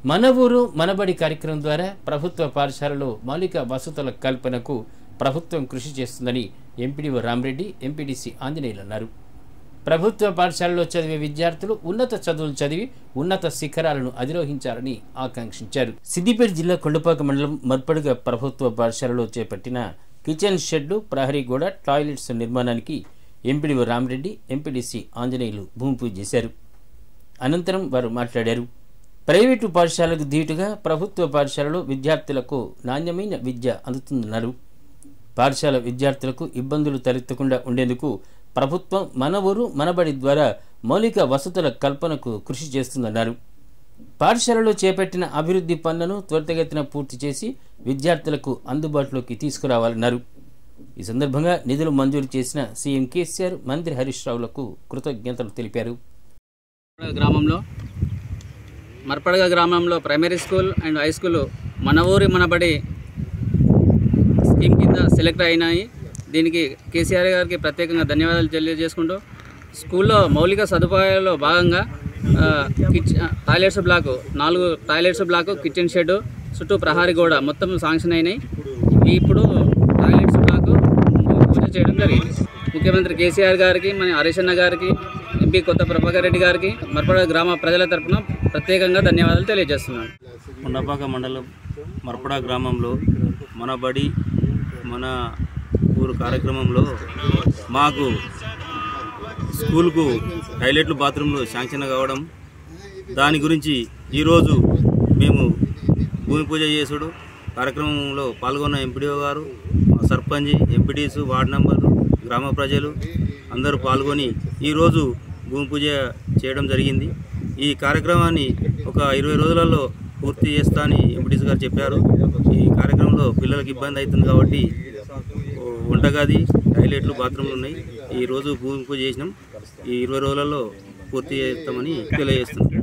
మన ఊరు మనబడి కార్యక్రమం ద్వారా ప్రభుత్వ పాఠశాలలో మౌలిక వసతుల కల్పనకు ప్రభుత్వం కృషి చేస్తుందని ఎంపీడీఓ రామరెడ్డి ఎంపీడీసీ ఆంజనేయులు అన్నారు ప్రభుత్వ పాఠశాలలో చదివే విద్యార్థులు ఉన్నత చదువులు చదివి ఉన్నత శిఖరాలను అధిరోహించాలని ఆకాంక్షించారు సిద్దిపేట జిల్లా కొండపాక మండలం మర్పడుగ ప్రభుత్వ పాఠశాలలో చేపట్టిన కిచెన్ షెడ్లు ప్రహరీ గోడ టాయిలెట్స్ నిర్మాణానికి ఎంపీడీఓ రామరెడ్డి ఎంపీడీసీ ఆంజనేయులు భూమి పూజ చేశారు అనంతరం వారు మాట్లాడారు ప్రైవేటు పాఠశాలకు ధీటుగా ప్రభుత్వ పాఠశాలలో విద్యార్థులకు నాణ్యమైన విద్య అందుతుందన్నారు పాఠశాల విద్యార్థులకు ఇబ్బందులు తలెత్తకుండా ఉండేందుకు ప్రభుత్వం మన ఊరు మనబడి ద్వారా మౌలిక వసతుల కల్పనకు కృషి చేస్తుందన్నారు పాఠశాలలో చేపట్టిన అభివృద్ధి పనులను త్వరితగతిన పూర్తి చేసి విద్యార్థులకు అందుబాటులోకి తీసుకురావాలన్నారు ఈ సందర్భంగా నిధులు మంజూరు చేసిన సీఎం కేసీఆర్ మంత్రి హరీష్ రావులకు కృతజ్ఞతలు తెలిపారు గ్రామంలో మర్పడగ గ్రామంలో primary school and high school మన ఊరి మనబడి స్కీమ్ కింద సెలెక్ట్ అయినాయి దీనికి కేసీఆర్ గారికి ప్రత్యేకంగా ధన్యవాదాలు తెలియజేసుకుంటూ స్కూల్లో మౌలిక సదుపాయాల్లో భాగంగా ఆ, కిచ్ టాయిలెట్స్ బ్లాక్ నాలుగు టాయిలెట్స్ బ్లాక్ కిచెన్ షెడ్ చుట్టూ ప్రహారీ గోడ మొత్తం శాంక్షన్ అయినాయి ఇవి ఇప్పుడు టాయిలెట్స్ బ్లాక్ పూజ చేయడం జరిగింది ముఖ్యమంత్రి కేసీఆర్ గారికి మన హరీష్ అన్న గారికి ఎంపీ కొత్త ప్రభాకర్ రెడ్డి గారికి మర్పడ గ్రామ ప్రజల తరపున ప్రత్యేకంగా ధన్యవాదాలు తెలియజేస్తున్నాను కొండపాక మండలం మర్పడ గ్రామంలో మన బడి మన ఊరు కార్యక్రమంలో మాకు స్కూల్కు టాయిలెట్లు బాత్రూంలు శాంక్షన్ కావడం దాని గురించి ఈరోజు మేము భూమి పూజ చేసుడు కార్యక్రమంలో పాల్గొన్న ఎంపీడీఓ గారు మా సర్పంచ్ ఎంపీడీస్ వార్డు నంబర్లు గ్రామ ప్రజలు అందరూ పాల్గొని ఈరోజు భూమి పూజ చేయడం జరిగింది ఈ కార్యక్రమాన్ని ఒక ఇరవై రోజులలో పూర్తి చేస్తా అని ఎంపీడీస్ గారు చెప్పారు ఈ కార్యక్రమంలో పిల్లలకు ఇబ్బంది అవుతుంది కాబట్టి ఓ వంటగది టాయిలెట్లు బాత్రూమ్లు ఉన్నాయి ఈ రోజు భూమి పూజ చేసినాం ఈ ఇరవై రోజులలో పూర్తి చేస్తామని తెలియజేస్తున్నాం